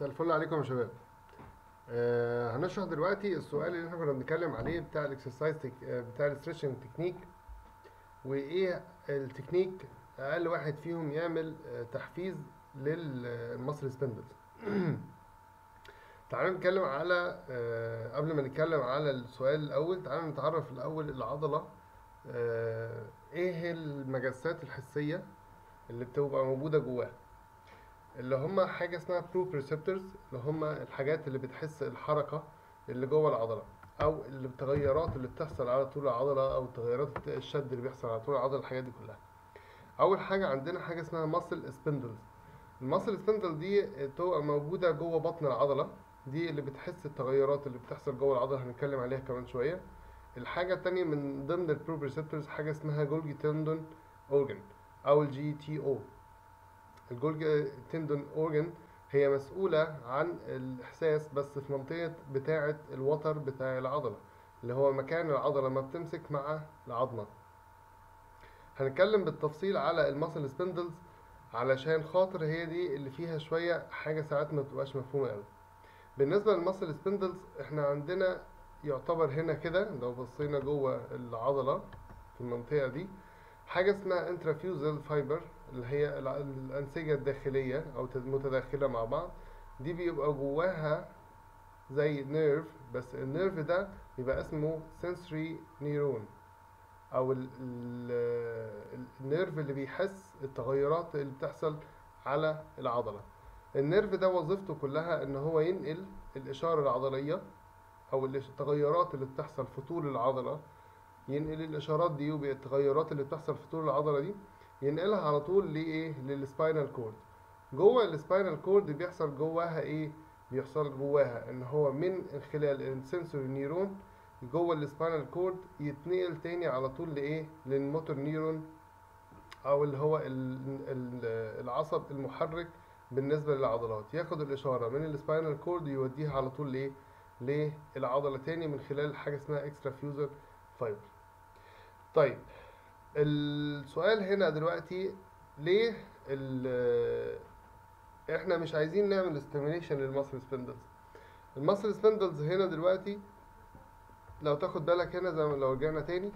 مساء الفل عليكم يا شباب آه هنشرح دلوقتي السؤال اللي احنا كنا بنتكلم عليه بتاع الاكسرسايز تك... آه، بتاع الاستريتشنج تكنيك وايه التكنيك اقل واحد فيهم يعمل آه تحفيز للمصل سبندلز تعالوا نتكلم على آه قبل ما نتكلم على السؤال الاول تعالوا نتعرف الاول العضله آه ايه هي المجسات الحسيه اللي بتبقى موجوده جواها اللي هم حاجه اسمها بروبريسبتورز اللي هم الحاجات اللي بتحس الحركه اللي جوه العضله او التغيرات اللي بتحصل على طول العضله او تغيرات الشد اللي بيحصل على طول العضله الحاجات دي كلها اول حاجه عندنا حاجه اسمها ماسل سبندلز الماسل سبندل دي بتبقى موجوده جوه بطن العضله دي اللي بتحس التغيرات اللي بتحصل جوه العضله هنتكلم عليها كمان شويه الحاجه التانية من ضمن البروبريسبتورز حاجه اسمها جولجي تندون اورجن او الجي تي او الجولجي تندون اورجن هي مسؤولة عن الإحساس بس في منطقة بتاعة الوتر بتاع العضلة اللي هو مكان العضلة ما بتمسك مع العظمة هنتكلم بالتفصيل على الماسل سبندلز علشان خاطر هي دي اللي فيها شوية حاجة ساعات ما بتبقاش مفهومة قوي بالنسبة للماسل سبندلز احنا عندنا يعتبر هنا كده لو بصينا جوه العضلة في المنطقة دي حاجة اسمها انترافيوزال فايبر اللي هي الع- الأنسجة الداخلية أو تد- متداخلة مع بعض دي بيبقى جواها زي نيرف بس النيرف ده بيبقى اسمه sensory نيرون أو ال ال النيرف اللي بيحس التغيرات اللي بتحصل على العضلة النيرف ده وظيفته كلها إن هو ينقل الإشارة العضلية أو الإش- التغيرات اللي بتحصل في طول العضلة ينقل الاشارات دي والتغيرات اللي بتحصل في طول العضله دي ينقلها على طول لايه للسباينال كورد جوه السباينال كورد بيحصل جواها ايه بيحصل جواها ان هو من خلال السنسوري نيرون جوه السباينال كورد يتنقل تاني على طول لايه للموتور نيرون او اللي هو ال- ال- العصب المحرك بالنسبه للعضلات ياخد الاشاره من السباينال كورد يوديها على طول لايه للعضله تاني من خلال حاجه اسمها اكسترا فيوزر فايبر طيب السؤال هنا دلوقتي ليه ال احنا مش عايزين نعمل استيميليشن للماسل سبندلز الماسل سبندلز هنا دلوقتي لو تاخد بالك هنا زي ما لو رجعنا تاني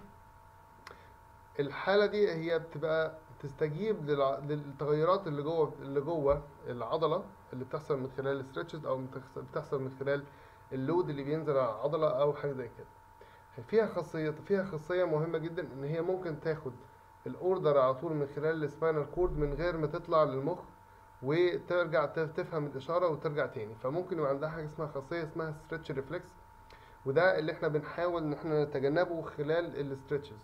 الحالة دي هي بتبقى تستجيب للع- للتغيرات اللي جوه اللي جوه العضلة اللي بتحصل من خلال الستريتشز او بتحصل بتحصل من خلال اللود اللي بينزل على العضلة او حاجة زي كده فيها خاصية فيها خاصية مهمة جدا ان هي ممكن تاخد الاوردر على طول من خلال السباينال كورد من غير ما تطلع للمخ وترجع ت- تفهم الاشارة وترجع تاني فممكن يبقى عندها حاجة اسمها خاصية اسمها ستريتش ريفلكس وده اللي احنا بنحاول ان احنا نتجنبه خلال الاسترتشز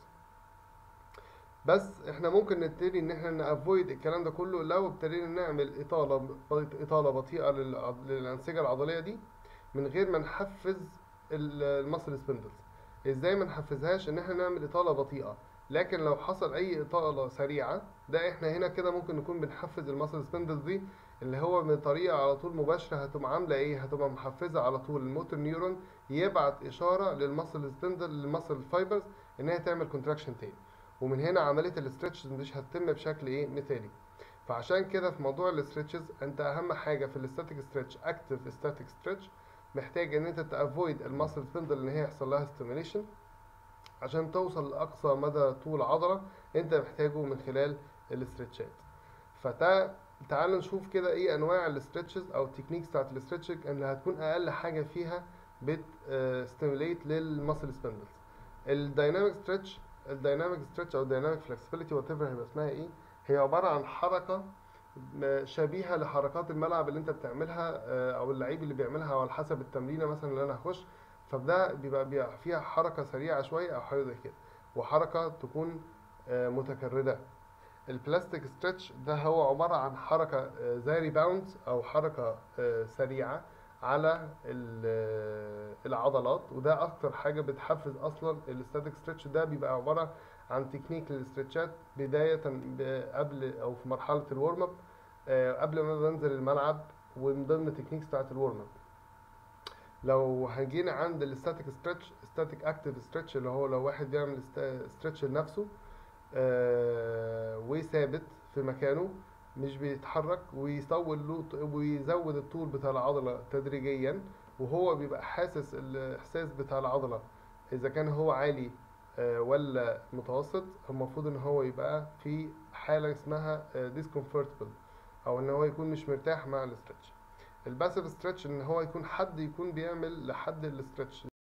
بس احنا ممكن نبتدي ان احنا نافويد الكلام ده كله لو ابتدينا نعمل اطالة ب- اطالة بطيئة للع- للانسجة العضلية دي من غير ما نحفز المسل سبندلز ازاي ما نحفزهاش ان احنا نعمل اطاله بطيئه لكن لو حصل اي اطاله سريعه ده احنا هنا كده ممكن نكون بنحفز المسل سبندلز دي اللي هو من طريقه على طول مباشره هتبقى عامله ايه هتبقى محفزه على طول الموتور نيورون يبعت اشاره للمسل سبندل للمسل فايبرز ان هي تعمل كونتراكشن تاني ومن هنا عمليه الاسترتش مش هتتم بشكل ايه مثالي فعشان كده في موضوع الاسترتشز انت اهم حاجه في الاستاتيك ستريتش اكتف ستاتيك ستريتش محتاج ان انت تافويد الماسل سبندل ان هي يحصل لها ستيميليشن عشان توصل لاقصى مدى طول عضله انت محتاجه من خلال الاسترتشات فتا تعالوا نشوف كده ايه انواع الاسترتشز او التكنيكس بتاعت الاسترتشنج اللي هتكون اقل حاجه فيها بت ستيميليت للماسل سبندلز الدايناميك ستريتش الدايناميك ستريتش او الدايناميك فلكسبيليتي وات ايفر هيبقى اسمها ايه هي عباره عن حركه م- شبيهه لحركات الملعب اللي انت بتعملها آه، او اللعيب اللي بيعملها على حسب التمرينه مثلا اللي انا هخش فده بيبقى, بيبقى فيها حركه سريعه شويه او حاجه زي كده وحركه تكون آه، متكرره البلاستيك ستريتش ده هو عباره عن حركه آه، زي ريباوند او حركه آه، سريعه على ال- آه، العضلات وده اكتر حاجه بتحفز اصلا الستاتيك ستريتش ده بيبقى عباره عن تكنيك للاسترتشات بدايه ب- قبل او في مرحله الورم اب آه، قبل ما بنزل الملعب ومن ضمن التكنيكس بتاعت الورم اب لو هجينا عند الستاتيك ستريتش ستاتيك اكتيف ستريتش اللي هو لو واحد بيعمل ستريتش لنفسه آه، وثابت في مكانه مش بيتحرك ويطول له ويزود الطول بتاع العضلة تدريجيا وهو بيبقى حاسس الإحساس بتاع العضلة إذا كان هو عالي آه، ولا متوسط المفروض إن هو يبقى في حالة اسمها آه، discomfortable أو إن هو يكون مش مرتاح مع الاسترتش الباسيف ستريتش إن هو يكون حد يكون بيعمل لحد الاسترتش